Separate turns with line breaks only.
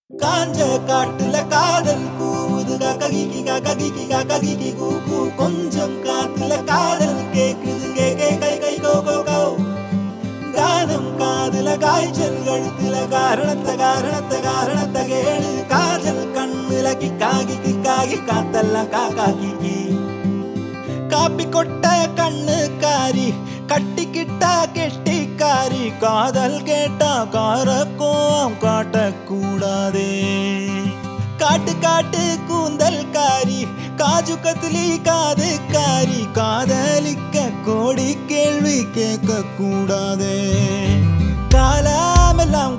காஞ்ச காட்டுல காதல் கூவுது ககிக்கி ககிக்கி ககிக்கி கூ கூ கொஞ்சம் காத்துல காதல் கேக்குது கே கே கை கை கோ கோ கோ கானம் காதுல காய்ச்சல் கழுத்துல காரணத்த காரணத்த காரணத்த கேளு காதல் கண்ணுல கிக்காகி கிக்காகி காத்தெல்லாம் காக்கா கிக்கி காப்பி கொட்ட கண்ணுக்காரி கட்டிக்கிட்டா கெட்டிக்காரி காதல் கேட்டா காரக்கோம் காட்டக்கூடாதே காட்டு காட்டு கூந்தல் காரி காஜு கத்திலி காது காரி காதலிக்க கோடி கேள்வி கேட்க கூடாதே காலமெல்லாம்